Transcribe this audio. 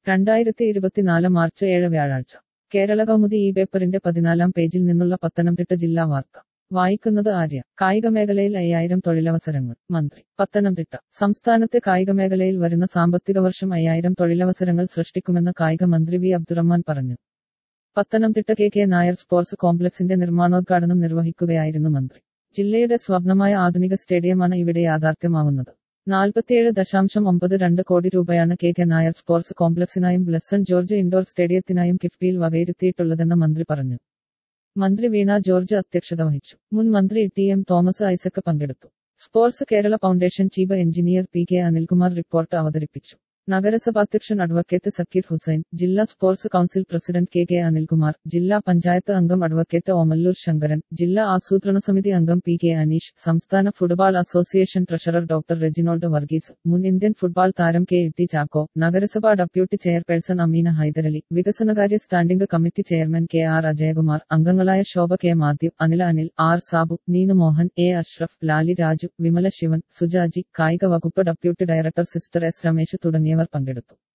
രണ്ടായിരത്തി ഇരുപത്തിനാല് മാർച്ച് ഏഴ് വ്യാഴാഴ്ച കേരള കൗമുദി ഈ പേപ്പറിന്റെ പതിനാലാം പേജിൽ നിന്നുള്ള പത്തനംതിട്ട ജില്ലാ വാർത്ത വായിക്കുന്നത് ആര്യ കായിക മേഖലയിൽ അയ്യായിരം തൊഴിലവസരങ്ങൾ മന്ത്രി പത്തനംതിട്ട സംസ്ഥാനത്തെ കായിക മേഖലയിൽ വരുന്ന സാമ്പത്തിക വർഷം അയ്യായിരം തൊഴിലവസരങ്ങൾ സൃഷ്ടിക്കുമെന്ന് കായിക മന്ത്രി വി അബ്ദുറഹ്മാൻ പറഞ്ഞു Pathanamthitta K K Nair sports കോംപ്ലക്സിന്റെ നിർമ്മാണോദ്ഘാടനം നിർവഹിക്കുകയായിരുന്നു മന്ത്രി ജില്ലയുടെ സ്വപ്നമായ ആധുനിക സ്റ്റേഡിയമാണ് ഇവിടെ യാഥാർത്ഥ്യമാവുന്നത് നാൽപ്പത്തിയേഴ് ദശാംശം ഒമ്പത് രണ്ട് കോടി രൂപയാണ് കെ കെ നായർ സ്പോർട്സ് കോംപ്ലക്സിനായും ബ്ലസ്സൺ ജോർജ് ഇൻഡോർ സ്റ്റേഡിയത്തിനായും കിഫ്ബിയിൽ വകയിരുത്തിയിട്ടുള്ളതെന്ന് മന്ത്രി പറഞ്ഞു മന്ത്രി വീണ ജോർജ് അധ്യക്ഷത വഹിച്ചു മുൻ മന്ത്രി ടി എം തോമസ് ഐസക് പങ്കെടുത്തു sports Kerala foundation chief engineer P K Anilkumar report അവതരിപ്പിച്ചു നഗരസഭാധ്യക്ഷൻ അഡ്വക്കേറ്റ് സക്കീർ ഹുസൈൻ ജില്ലാ sports council president K K Anilkumar ജില്ലാ പഞ്ചായത്ത് അംഗം അഡ്വക്കേറ്റ് ഓമല്ലൂർ ശങ്കരൻ ജില്ലാ ആസൂത്രണ സമിതി അംഗം പി കെ അനീഷ് സംസ്ഥാന football association treasurer doctor Reginald Varghese മുൻ ഇന്ത്യൻ ഫുട്ബോൾ താരം കെ ടി ചാക്കോ നഗരസഭാ ഡെപ്യൂട്ടി ചെയർപേഴ്സൺ അമീന ഹൈദരലി വികസനകാര്യ standing committee chairman K R Ajayakumar അംഗങ്ങളായ Shobha K Mathew Anila Anil R Sabu Neenu Mohan A Ashraf Lali Raju Vimala Sivan Sujaji കായിക വകുപ്പ് deputy director sister S Ramesh തുടങ്ങിയവർ പങ്കെടുത്തു